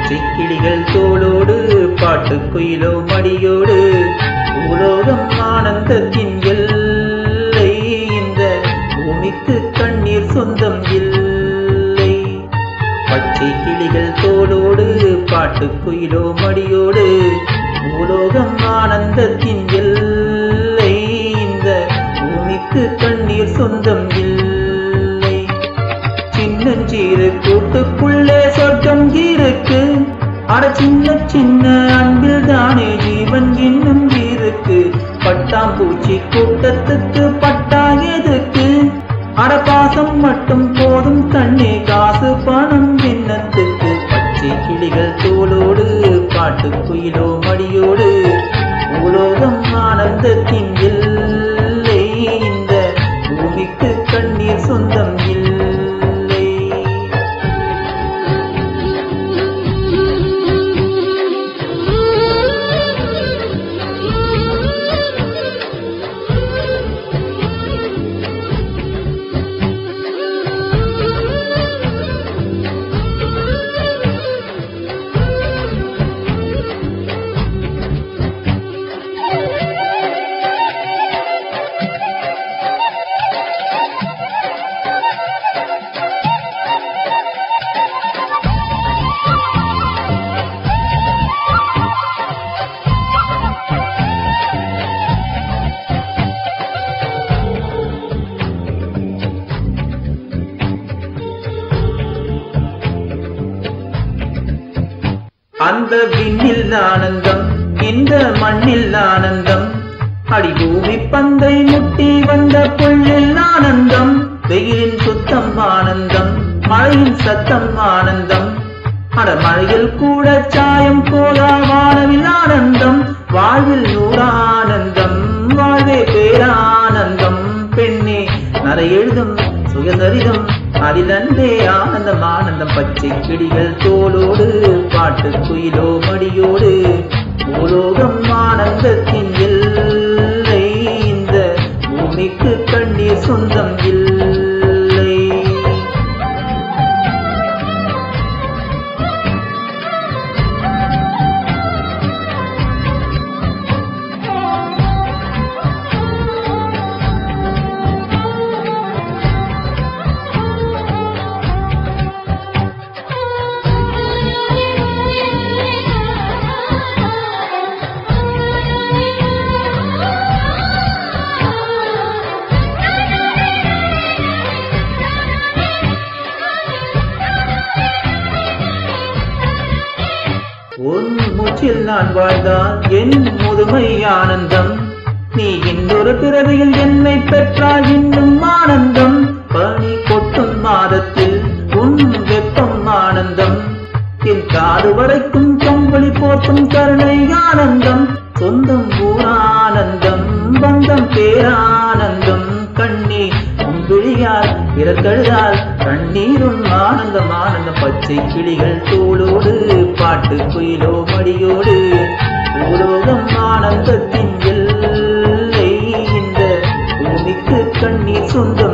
பச்சை கிளிகள் தோளோடு பாட்டு குயிலோ மடியோடு பூலோகம் ஆனந்தத்தின் எல்லை இந்த பூமிக்கு கண்ணீர் சொந்தம் இல்லை பச்சை கிளிகள் தோளோடு பாட்டு குயிலோ மடியோடு பூலோகம் ஆனந்தத்தின் எல்லை இந்த பூமிக்கு கண்ணீர் சொந்தம் இல்லை சின்னஞ்சீரு கூட்டுக்குள்ளே சொர்க்கம் இருக்கு அட சின்ன சின்ன அன்பில் தானே ஜீவன் இன்னும் இருக்கு பட்டாம்பூச்சி கூட்டத்துக்கு பட்டா எதுக்கு அட பாசம் மட்டும் போதும் கண்ணே காசு பணம் என்னத்துக்கு பச்சை கிளிகள் தோளோடு பாட்டு குயிலோ மடியோடு உலோகம் ஆனந்தத்தின் எல்லை இந்த பூமிக்கு கண்ணீர் சொந்தம் இல்லை அந்த விண்ணில் ஆனந்தம் இந்த மண்ணில் ஆனந்தம் அடிபூமி பந்தை முட்டி வந்த புள்ளில் ஆனந்தம் வெயிலின் சுத்தம் ஆனந்தம் மழையின் சத்தம் ஆனந்தம் அட மழையில் கூட சாயம் போதா வானவில் ஆனந்தம் வாழ்வில் நூறானந்தம் வாழ்வே பேரானந்தம் பெண்ணே நரை எழுதும் சுயசரிதம் அதில் அன்பே ஆனந்தம் ஆனந்தம் பச்சை கிளிகள் தோளோடு பாட்டு குயிலோ மடியோடு பூலோகம் ஆனந்தத்தின் எல்லை இந்த பூமிக்கு கண்ணீர் சொந்தம் இல்லை உன் மூச்சில் நான் வாழ்ந்தால் என் முதுமை ஆனந்தம் நீ இன்னொரு பிறவியில் என்னை பெற்றால் இன்னும் ஆனந்தம் பனி கொட்டும் மாதத்தில் உன் வெப்பம் ஆனந்தம் என் காது வரைக்கும் கம்பளி போட்டும் கருணை ஆனந்தம் சொந்தம் ஊரானந்தம் பந்தம் பேரானந்தம் கண்ணி விழியால் பிறக்கழுதால் கண்ணீரும் ஆனந்தம் ஆனந்தம் பச்சை கிளிகள் தோளோடு பாட்டு குயிலோ மடியோடு பூலோகம் ஆனந்தத்தின் எல்லை இந்த பூமிக்கு கண்ணீர் சொந்த